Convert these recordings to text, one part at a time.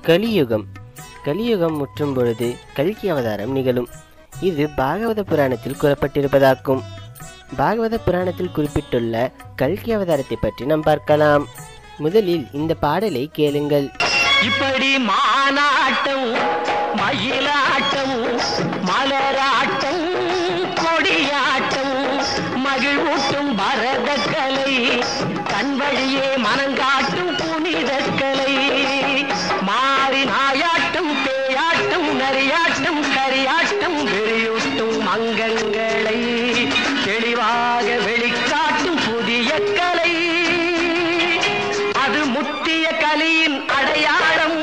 கலியுகம் கலியுகம் முற்றும் பொழுது கல்கி அவதாரம் நிகழும் இது பாகவத புராணத்தில் கூறப்பட்டிருப்பதாக்கும் பாகவத புராணத்தில் குறிப்பிட்டுள்ள கல்கி அவதாரத்தை பற்றி நாம் பார்க்கலாம் முதலில் இந்த பாடலை கேளுங்கள் இப்படி மானாட்டம் மயிலாட்டம் மலராட்டம் கொடியாட்டம் மகிழ்வூட்டும் பரத கலை கண் வழியே மனங்காட்டும் புனித கலை மாறி நாயாட்டம் பேயாட்டம் நரியாட்டம் கரியாட்டம் வெறியூட்டும் அங்கங்களை தெளிவாக வெளிக்காட்டும் புதிய கலை அது முத்திய கலியின் அடையாளம்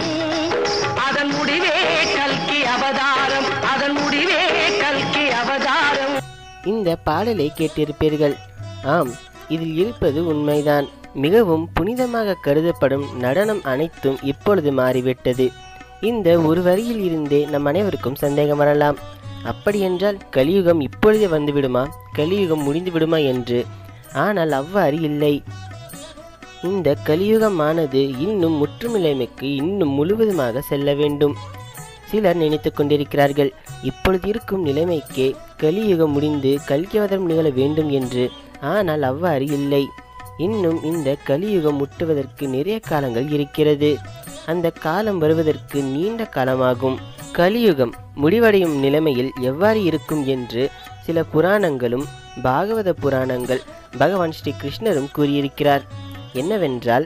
அதன் முடிவே கல்கி அவதாரம் அதன் முடிவே கல்கி அவதாரம் இந்த பாடலை கேட்டிருப்பீர்கள் ஆம் இதில் இருப்பது உண்மைதான் மிகவும் புனிதமாக கருதப்படும் நடனம் அனைத்தும் இப்பொழுது மாறிவிட்டது இந்த ஒரு வரியில் இருந்தே நம் அனைவருக்கும் சந்தேகம் வரலாம் அப்படியென்றால் கலியுகம் இப்பொழுதே வந்துவிடுமா கலியுகம் முடிந்து விடுமா என்று ஆனால் அவ்வாறு இல்லை இந்த கலியுகமானது இன்னும் முற்றுமிலைமைக்கு இன்னும் முழுவதுமாக செல்ல வேண்டும் சிலர் நினைத்து கொண்டிருக்கிறார்கள் இப்பொழுது இருக்கும் நிலைமைக்கே கலியுகம் முடிந்து கல்கியவதம் நிகழ வேண்டும் என்று ஆனால் அவ்வாறு இல்லை இன்னும் இந்த கலியுகம் முட்டுவதற்கு நிறைய காலங்கள் இருக்கிறது அந்த காலம் வருவதற்கு நீண்ட காலமாகும் கலியுகம் முடிவடையும் நிலைமையில் எவ்வாறு இருக்கும் என்று சில புராணங்களும் பாகவத புராணங்கள் பகவான் ஸ்ரீ கிருஷ்ணரும் கூறியிருக்கிறார் என்னவென்றால்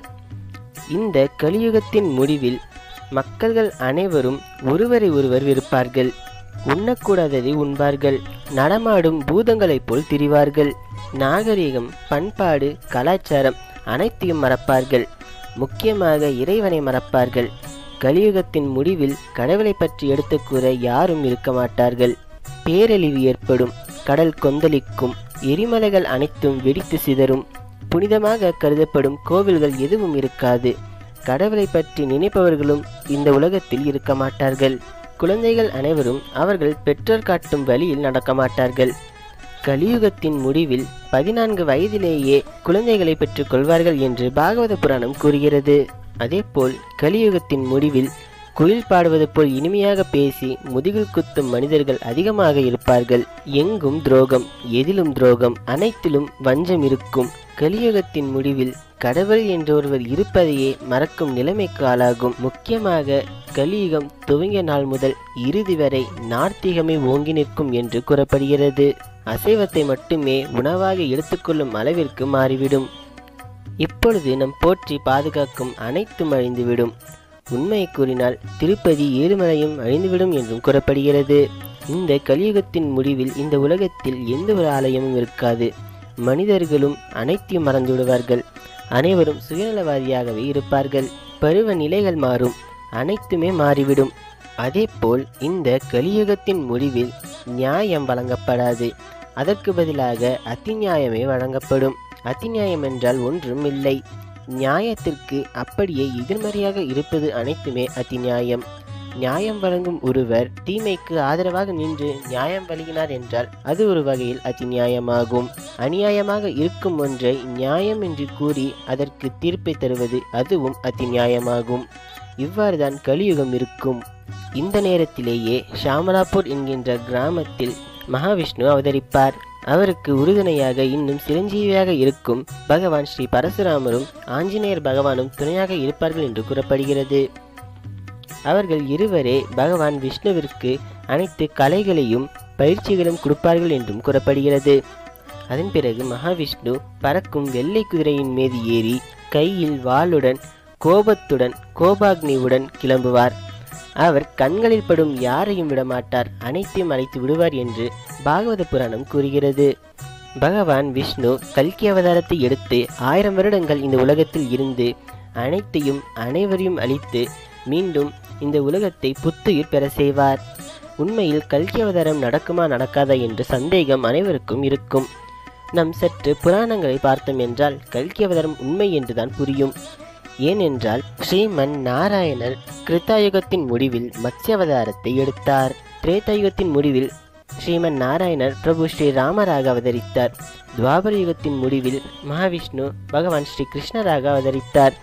இந்த கலியுகத்தின் முடிவில் மக்கள்கள் அனைவரும் ஒருவரை ஒருவர் வெறுப்பார்கள் உண்ணக்கூடாததை உண்பார்கள் நடமாடும் பூதங்களைப் போல் திரிவார்கள் நாகரிகம் பண்பாடு கலாச்சாரம் அனைத்தையும் மறப்பார்கள் முக்கியமாக இறைவனை மறப்பார்கள் கலியுகத்தின் முடிவில் கடவுளை பற்றி எடுத்துக் கூற யாரும் இருக்க மாட்டார்கள் பேரழிவு ஏற்படும் கடல் கொந்தளிக்கும் எரிமலைகள் அனைத்தும் வெடித்து சிதறும் புனிதமாக கருதப்படும் கோவில்கள் எதுவும் இருக்காது கடவுளை பற்றி நினைப்பவர்களும் இந்த உலகத்தில் இருக்க மாட்டார்கள் குழந்தைகள் அனைவரும் அவர்கள் பெற்றோர் காட்டும் வழியில் நடக்க மாட்டார்கள் கலியுகத்தின் முடிவில் பதினான்கு வயதிலேயே குழந்தைகளை பெற்றுக் கொள்வார்கள் என்று பாகவத புராணம் கூறுகிறது அதேபோல் கலியுகத்தின் முடிவில் குயில் பாடுவது போல் இனிமையாக பேசி முதுகில் குத்தும் மனிதர்கள் அதிகமாக இருப்பார்கள் எங்கும் துரோகம் எதிலும் துரோகம் அனைத்திலும் வஞ்சம் இருக்கும் கலியுகத்தின் முடிவில் கடவுள் என்றொருவர் இருப்பதையே மறக்கும் நிலைமைக்கு ஆளாகும் முக்கியமாக கலியுகம் துவங்கிய நாள் முதல் இறுதி வரை நார்த்திகமே ஓங்கி நிற்கும் என்று கூறப்படுகிறது அசைவத்தை மட்டுமே உணவாக எடுத்துக்கொள்ளும் அளவிற்கு மாறிவிடும் இப்பொழுது நம் போற்றி பாதுகாக்கும் அனைத்தும் அழிந்துவிடும் உண்மையை கூறினால் திருப்பதி ஏழுமலையும் அழிந்துவிடும் என்றும் கூறப்படுகிறது இந்த கலியுகத்தின் முடிவில் இந்த உலகத்தில் எந்த ஒரு ஆலயமும் இருக்காது மனிதர்களும் அனைத்தையும் மறந்து விடுவார்கள் அனைவரும் சுயநலவாதியாகவே இருப்பார்கள் பருவ நிலைகள் மாறும் அனைத்துமே மாறிவிடும் அதேபோல் இந்த கலியுகத்தின் முடிவில் நியாயம் வழங்கப்படாது அதற்கு பதிலாக அத்திநியாயமே வழங்கப்படும் அத்திநியாயம் என்றால் ஒன்றும் இல்லை நியாயத்திற்கு அப்படியே எதிர்மறையாக இருப்பது அனைத்துமே அத்திநியாயம் நியாயம் வழங்கும் ஒருவர் தீமைக்கு ஆதரவாக நின்று நியாயம் வழங்கினார் என்றால் அது ஒரு வகையில் அத்திநியாயமாகும் அநியாயமாக இருக்கும் ஒன்றை நியாயம் என்று கூறி அதற்கு தீர்ப்பை தருவது அதுவும் அத்திநியாயமாகும் இவ்வாறுதான் கலியுகம் இருக்கும் இந்த நேரத்திலேயே ஷாமலாப்பூர் என்கின்ற கிராமத்தில் மகாவிஷ்ணு அவதரிப்பார் அவருக்கு உறுதுணையாக இன்னும் சிரஞ்சீவியாக இருக்கும் பகவான் ஸ்ரீ பரசுராமரும் ஆஞ்சநேயர் பகவானும் துணையாக இருப்பார்கள் என்று கூறப்படுகிறது அவர்கள் இருவரே பகவான் விஷ்ணுவிற்கு அனைத்து கலைகளையும் பயிற்சிகளும் கொடுப்பார்கள் என்றும் கூறப்படுகிறது அதன் பிறகு மகாவிஷ்ணு பறக்கும் வெள்ளை குதிரையின் மீது ஏறி கையில் வாளுடன் கோபத்துடன் கோபாக்னியுடன் கிளம்புவார் அவர் கண்களில் படும் யாரையும் விடமாட்டார் அனைத்தையும் அழைத்து விடுவார் என்று பாகவத புராணம் கூறுகிறது பகவான் விஷ்ணு கல்கி அவதாரத்தை எடுத்து ஆயிரம் வருடங்கள் இந்த உலகத்தில் இருந்து அனைத்தையும் அனைவரையும் அழித்து மீண்டும் இந்த உலகத்தை புத்துயிர் பெற செய்வார் உண்மையில் கல்கி அவதாரம் நடக்குமா நடக்காதா என்று சந்தேகம் அனைவருக்கும் இருக்கும் நம் சற்று புராணங்களை பார்த்தோம் என்றால் கல்கி அவதாரம் உண்மை என்றுதான் புரியும் ஏனென்றால் ஸ்ரீமன் நாராயணர் கிருத்தாயுகத்தின் முடிவில் மத்ஸ்யாவதாரத்தை எடுத்தார் திரேதாயுகத்தின் முடிவில் ஸ்ரீமன் நாராயணர் பிரபு ஸ்ரீ ராமராக அவதரித்தார் துவாபர யுகத்தின் முடிவில் மகாவிஷ்ணு பகவான் ஸ்ரீ கிருஷ்ணராக அவதரித்தார்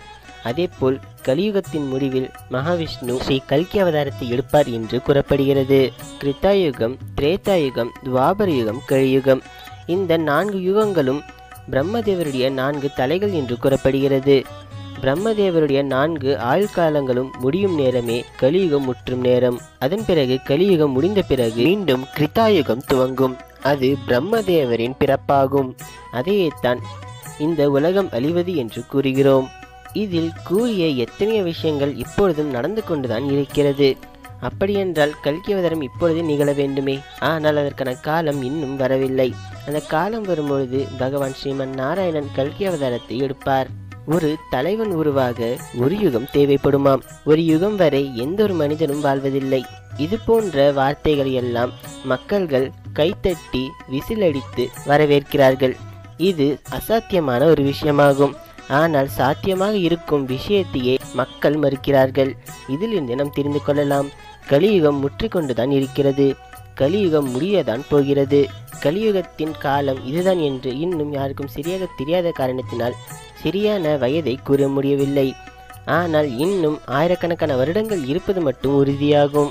அதேபோல் கலியுகத்தின் முடிவில் மகாவிஷ்ணு ஸ்ரீ கல்கி அவதாரத்தை எடுப்பார் என்று கூறப்படுகிறது கிருத்தாயுகம் திரேதாயுகம் துவாபர யுகம் கலியுகம் இந்த நான்கு யுகங்களும் பிரம்மதேவருடைய நான்கு தலைகள் என்று கூறப்படுகிறது பிரம்மதேவருடைய நான்கு ஆயுள் காலங்களும் முடியும் நேரமே கலியுகம் முற்றும் நேரம் அதன் பிறகு கலியுகம் முடிந்த பிறகு மீண்டும் கிருத்தாயுகம் துவங்கும் அது பிரம்மதேவரின் பிறப்பாகும் அதையேத்தான் இந்த உலகம் அழிவது என்று கூறுகிறோம் இதில் கூறிய எத்தனையோ விஷயங்கள் இப்பொழுதும் நடந்து கொண்டுதான் இருக்கிறது அப்படியென்றால் கல்கி அவதாரம் இப்பொழுது நிகழ வேண்டுமே ஆனால் அதற்கான காலம் இன்னும் வரவில்லை அந்த காலம் வரும்பொழுது பகவான் ஸ்ரீமன் நாராயணன் கல்கி அவதாரத்தை எடுப்பார் ஒரு தலைவன் உருவாக ஒரு யுகம் தேவைப்படுமாம் ஒரு யுகம் வரை எந்த ஒரு மனிதனும் வாழ்வதில்லை இது போன்ற வார்த்தைகள் எல்லாம் மக்கள்கள் கைத்தட்டி விசிலடித்து வரவேற்கிறார்கள் இது அசாத்தியமான ஒரு விஷயமாகும் ஆனால் சாத்தியமாக இருக்கும் விஷயத்தையே மக்கள் மறுக்கிறார்கள் இதிலிருந்து நாம் தெரிந்து கொள்ளலாம் கலியுகம் முற்றிக்கொண்டுதான் இருக்கிறது கலியுகம் முடியதான் போகிறது கலியுகத்தின் காலம் இதுதான் என்று இன்னும் யாருக்கும் சரியாக தெரியாத காரணத்தினால் சரியான வயதை கூற முடியவில்லை ஆனால் இன்னும் ஆயிரக்கணக்கான வருடங்கள் இருப்பது மட்டும் உறுதியாகும்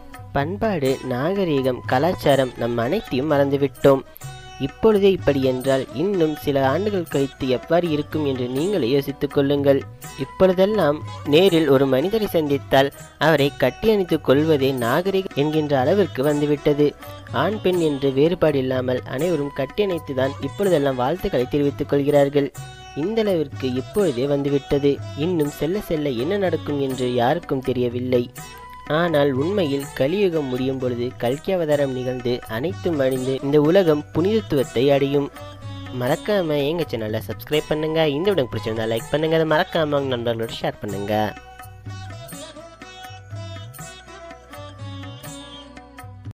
பண்பாடு நாகரீகம் கலாச்சாரம் நம் அனைத்தையும் மறந்துவிட்டோம் இப்பொழுதே இப்படி என்றால் இன்னும் சில ஆண்டுகள் கழித்து எவ்வாறு இருக்கும் என்று நீங்களே யோசித்துக் கொள்ளுங்கள் இப்பொழுதெல்லாம் நேரில் ஒரு மனிதரை சந்தித்தால் அவரை கட்டி அணைத்துக் கொள்வதே நாகரிகம் என்கின்ற அளவிற்கு வந்துவிட்டது ஆண் பெண் என்று வேறுபாடு இல்லாமல் அனைவரும் கட்டி அணைத்துதான் இப்பொழுதெல்லாம் வாழ்த்துக்களை தெரிவித்துக் கொள்கிறார்கள் இந்த அளவிற்கு இப்பொழுதே வந்துவிட்டது இன்னும் செல்ல செல்ல என்ன நடக்கும் என்று யாருக்கும் தெரியவில்லை ஆனால் உண்மையில் கலியுகம் முடியும் பொழுது கல்கி அவதாரம் நிகழ்ந்து அனைத்தும் அழிந்து இந்த உலகம் புனிதத்துவத்தை அடையும் மறக்காம எங்க சேனலை சப்ஸ்கிரைப் பண்ணுங்க இந்த விடம் பிடிச்சிருந்தா லைக் பண்ணுங்க அதை மறக்காம உங்க நண்பர்களோட ஷேர் பண்ணுங்க